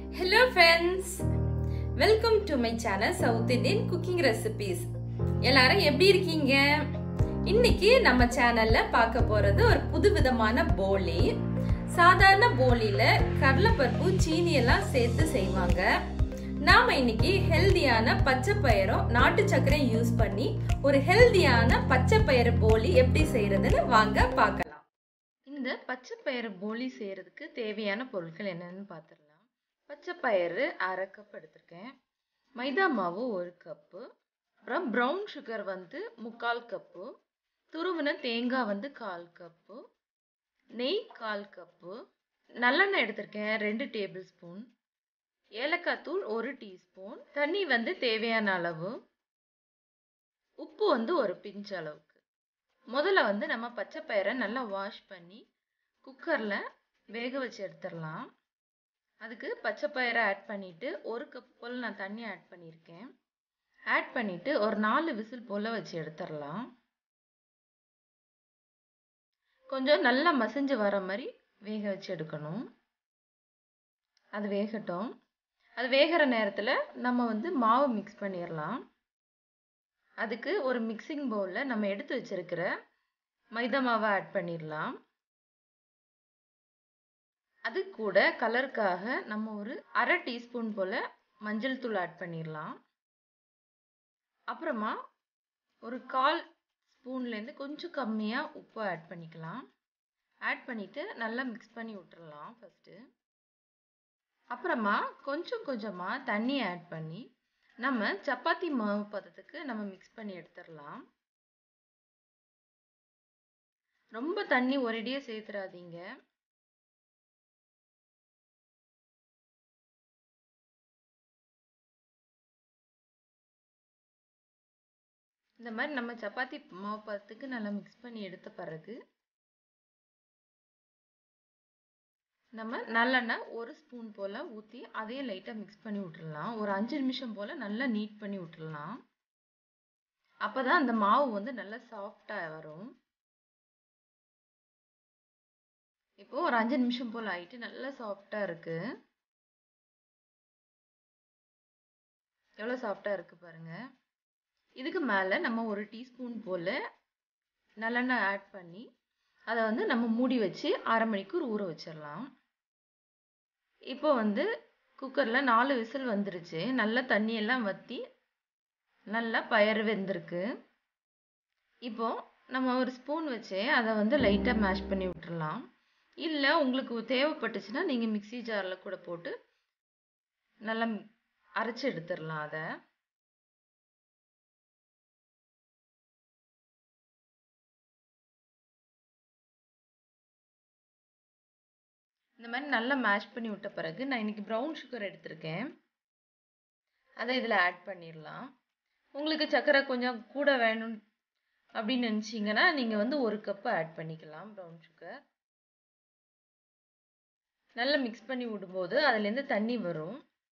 hello friends welcome to my channel south Indian cooking recipes எல்லாரும் எப்படி இருக்கீங்க இன்னைக்கு நம்ம சேனல்ல பார்க்க போறது ஒரு புதுவிதமான போலி சாதாரண போலியில கடலைப்பருப்பு சீனி எல்லாம் சேர்த்து செய்வாங்க நாம இன்னைக்கு ஹெல்தியான பச்சை பயிரும் நாட்டு சர்க்கரையும் யூஸ் பண்ணி ஒரு ஹெல்தியான பச்சை பயிறு போலி எப்படி செய்யறதுன்னு வாங்க பார்க்கலாம் இந்த பச்சை பயிறு போலி செய்யறதுக்கு தேவையான பொருட்கள் என்னன்னு பார்த்துடலாம் பச்சை பயிறு அரை கப் எடுத்திருக்கேன் மைதா மாவு ஒரு கப்பு அப்புறம் ப்ரௌன் சுகர் வந்து முக்கால் கப்பு துருவின தேங்காய் வந்து கால் கப்பு நெய் கால் கப்பு நல்லெண்ணெய் எடுத்திருக்கேன் ரெண்டு டேபிள் ஸ்பூன் ஏலக்காய் தூள் ஒரு டீஸ்பூன் தண்ணி வந்து தேவையான அளவு உப்பு வந்து ஒரு பிஞ்ச் அளவுக்கு முதல்ல வந்து நம்ம பச்சை பயிரை நல்லா வாஷ் பண்ணி குக்கரில் வேக வச்சு எடுத்துடலாம் அதுக்கு பச்சை பயிரை ஆட் பண்ணிவிட்டு ஒரு கப் போல் நான் தண்ணி ஆட் பண்ணியிருக்கேன் ஆட் பண்ணிவிட்டு ஒரு நாலு விசில் போல் வச்சு எடுத்துடலாம் கொஞ்சம் நல்லா மசிஞ்சு வர மாதிரி வேக வச்சு எடுக்கணும் அது வேகட்டும் அது வேகிற நேரத்தில் நம்ம வந்து மாவு மிக்ஸ் பண்ணிடலாம் அதுக்கு ஒரு மிக்சிங் பவுலில் நம்ம எடுத்து வச்சிருக்கிற மைதா மாவை ஆட் பண்ணிடலாம் அது கூட கலருக்காக நம்ம ஒரு அரை டீஸ்பூன் போல் மஞ்சள் தூள் ஆட் பண்ணிடலாம் அப்புறமா ஒரு கால் ஸ்பூன்லேருந்து கொஞ்சம் கம்மியாக உப்பு ஆட் பண்ணிக்கலாம் ஆட் பண்ணிவிட்டு நல்லா மிக்ஸ் பண்ணி விட்டுறலாம் ஃபஸ்ட்டு அப்புறமா கொஞ்சம் கொஞ்சமாக தண்ணி ஆட் பண்ணி நம்ம சப்பாத்தி மாவு பதத்துக்கு நம்ம மிக்ஸ் பண்ணி எடுத்துடலாம் ரொம்ப தண்ணி ஒரேடியே சேர்த்துறாதீங்க இந்த மாதிரி நம்ம சப்பாத்தி மாவு பதத்துக்கு நல்லா மிக்ஸ் பண்ணி எடுத்த பிறகு நம்ம நல்லெண்ணெய் ஒரு ஸ்பூன் போல் ஊற்றி அதையும் லைட்டாக மிக்ஸ் பண்ணி விட்டுடலாம் ஒரு அஞ்சு நிமிஷம் போல் நல்லா நீட் பண்ணி விட்டுடலாம் அப்போ தான் அந்த மாவு வந்து நல்லா சாஃப்டாக வரும் இப்போது ஒரு அஞ்சு நிமிஷம் போல் ஆகிட்டு நல்லா சாஃப்டாக இருக்குது எவ்வளோ சாஃப்டாக இருக்குது பாருங்கள் இதுக்கு மேலே நம்ம ஒரு டீஸ்பூன் போல் நல்லெண்ணெய் ஆட் பண்ணி அதை வந்து நம்ம மூடி வச்சு அரை மணிக்கூர் ஊற வச்சிடலாம் இப்போ வந்து குக்கரில் நாலு விசில் வந்துருச்சு நல்லா தண்ணியெல்லாம் வற்றி நல்லா பயறு வெந்திருக்கு இப்போ நம்ம ஒரு ஸ்பூன் வச்சு அதை வந்து லைட்டாக மேஷ் பண்ணி விட்டுறலாம் இல்லை உங்களுக்கு தேவைப்பட்டுச்சுன்னா நீங்கள் மிக்சி ஜாரில் கூட போட்டு நல்லா அரைச்சி எடுத்துடலாம் அதை இந்த மாதிரி நல்லா மேஷ் பண்ணி விட்ட பிறகு நான் இன்றைக்கி ப்ரௌன் சுகர் எடுத்திருக்கேன் அதை இதில் ஆட் பண்ணிடலாம் உங்களுக்கு சர்க்கரை கொஞ்சம் கூட வேணும் அப்படின்னு நினச்சிங்கன்னா நீங்கள் வந்து ஒரு கப்பு ஆட் பண்ணிக்கலாம் ப்ரௌன் சுகர் நல்லா மிக்ஸ் பண்ணி விடும்போது அதுலேருந்து தண்ணி வரும்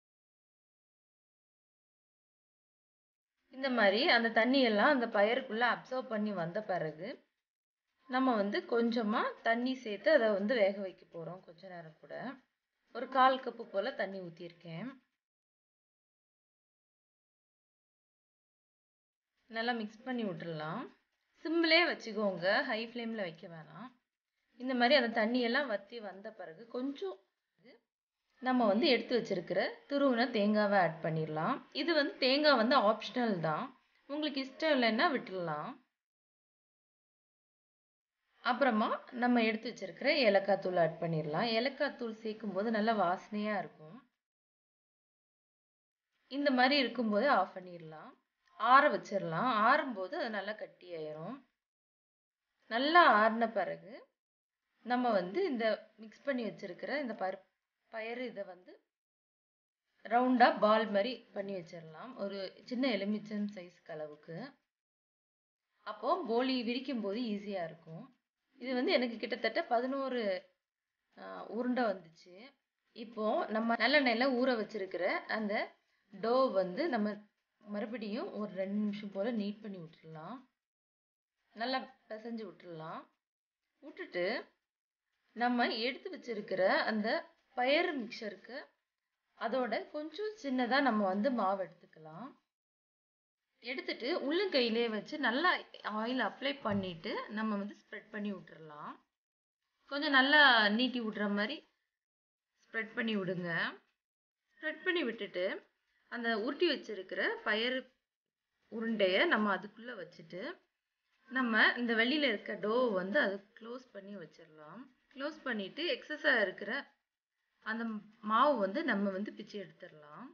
இந்த மாதிரி அந்த தண்ணியெல்லாம் அந்த பயருக்குள்ளே அப்சர்வ் பண்ணி வந்த பிறகு நம்ம வந்து கொஞ்சமாக தண்ணி சேர்த்து அதை வந்து வேக வைக்க போகிறோம் கொஞ்ச நேரம் கூட ஒரு கால் கப்பு போல் தண்ணி ஊற்றிருக்கேன் நல்லா மிக்ஸ் பண்ணி விட்டுடலாம் சிம்மிலே வச்சுக்கோங்க ஹை ஃப்ளேமில் வைக்க வேணாம் இந்த மாதிரி அந்த தண்ணியெல்லாம் வற்றி வந்த பிறகு கொஞ்சம் நம்ம வந்து எடுத்து வச்சிருக்கிற துருவின தேங்காவை ஆட் பண்ணிடலாம் இது வந்து தேங்காய் வந்து ஆப்ஷனல் தான் உங்களுக்கு இஷ்டம் இல்லைன்னா விட்டுடலாம் அப்புறமா நம்ம எடுத்து வச்சிருக்கிற ஏலக்காய் தூள் ஆட் பண்ணிடலாம் ஏலக்காய் தூள் சேர்க்கும் போது நல்லா வாசனையாக இருக்கும் இந்த மாதிரி இருக்கும்போது ஆஃப் பண்ணிடலாம் ஆற வச்சிடலாம் ஆறும்போது அது நல்லா கட்டி ஆயிரும் நல்லா ஆறின பிறகு நம்ம வந்து இந்த மிக்ஸ் பண்ணி வச்சிருக்கிற இந்த பருப்பு பயிறு இதை வந்து ரவுண்டாக பால் மாதிரி பண்ணி வச்சிடலாம் ஒரு சின்ன எலுமிச்சம் சைஸ்க்கு அளவுக்கு அப்போது போலி விரிக்கும் போது ஈஸியாக இருக்கும் இது வந்து எனக்கு கிட்டத்தட்ட பதினோரு உருண்டை வந்துச்சு இப்போ நம்ம நல்லெண்ணெயில் ஊற வச்சிருக்கிற அந்த டோ வந்து நம்ம மறுபடியும் ஒரு ரெண்டு நிமிஷம் போல் நீட் பண்ணி விட்டுடலாம் நல்லா பிசைஞ்சு விட்டுடலாம் விட்டுட்டு நம்ம எடுத்து வச்சிருக்கிற அந்த பயறு மிக்சருக்கு அதோட கொஞ்சம் சின்னதாக நம்ம வந்து மாவு எடுத்துக்கலாம் எடுத்துட்டு உள்ளங்கையிலே வச்சு நல்லா ஆயில் அப்ளை பண்ணிட்டு நம்ம வந்து ஸ்ப்ரெட் பண்ணி விட்டுறலாம் கொஞ்சம் நல்லா நீட்டி விடுற மாதிரி ஸ்ப்ரெட் பண்ணி விடுங்க ஸ்ப்ரெட் பண்ணி விட்டுட்டு அந்த உருட்டி வச்சிருக்கிற பயறு உருண்டையை நம்ம அதுக்குள்ளே வச்சுட்டு நம்ம இந்த வெளியில் இருக்க டோ வந்து அது க்ளோஸ் பண்ணி வச்சிடலாம் க்ளோஸ் பண்ணிவிட்டு எக்ஸஸாக இருக்கிற அந்த மாவு வந்து நம்ம வந்து பிச்சு எடுத்துடலாம்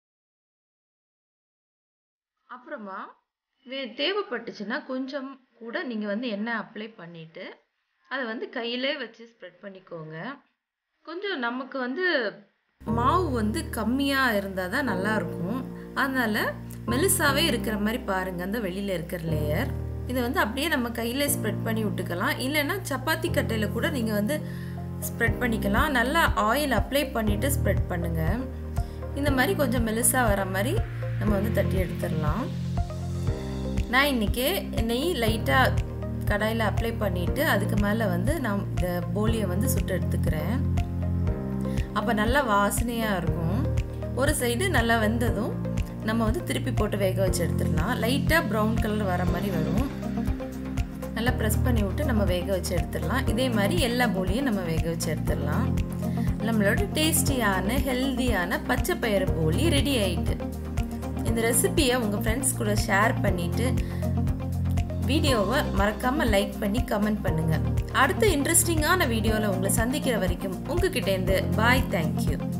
அப்புறமா வே தேவைப்பட்டுச்சுன்னா கொஞ்சம் கூட நீங்கள் வந்து எண்ணெய் அப்ளை பண்ணிவிட்டு அதை வந்து கையிலே வச்சு ஸ்ப்ரெட் பண்ணிக்கோங்க கொஞ்சம் நமக்கு வந்து மாவு வந்து கம்மியாக இருந்தால் தான் நல்லாயிருக்கும் அதனால் மெலிசாவே இருக்கிற மாதிரி பாருங்கள் அந்த வெளியில் இருக்கிற லேயர் இதை வந்து அப்படியே நம்ம கையில் ஸ்ப்ரெட் பண்ணி விட்டுக்கலாம் இல்லைன்னா சப்பாத்தி கட்டையில் கூட நீங்கள் வந்து ஸ்ப்ரெட் பண்ணிக்கலாம் நல்லா ஆயில் அப்ளை பண்ணிவிட்டு ஸ்ப்ரெட் பண்ணுங்கள் இந்த மாதிரி கொஞ்சம் மெலிசாக வர மாதிரி நம்ம வந்து தட்டி எடுத்துடலாம் நான் இன்றைக்கி நெய் லைட்டாக கடாயில் அப்ளை பண்ணிவிட்டு அதுக்கு மேலே வந்து நான் இந்த போலியை வந்து சுட்டு எடுத்துக்கிறேன் அப்போ நல்லா வாசனையாக இருக்கும் ஒரு சைடு நல்லா வெந்ததும் நம்ம வந்து திருப்பி போட்டு வேக வச்சு எடுத்துடலாம் லைட்டாக ப்ரௌன் கலர் வர மாதிரி வரும் நல்லா ப்ரெஸ் பண்ணி விட்டு நம்ம வேக வச்சு எடுத்துடலாம் இதே மாதிரி எல்லா போலியும் நம்ம வேக வச்சு எடுத்துடலாம் நம்மளோட டேஸ்டியான ஹெல்தியான பச்சை பயிறு போலி ரெடி ஆயிட்டு இந்த ரெசிபியை உங்கள் ஃப்ரெண்ட்ஸ் கூட ஷேர் பண்ணிவிட்டு வீடியோவை மறக்காமல் லைக் பண்ணி கமெண்ட் பண்ணுங்கள் அடுத்த இன்ட்ரெஸ்டிங்கான வீடியோவில் உங்களை சந்திக்கிற வரைக்கும் உங்ககிட்டேருந்து பாய் தேங்க்யூ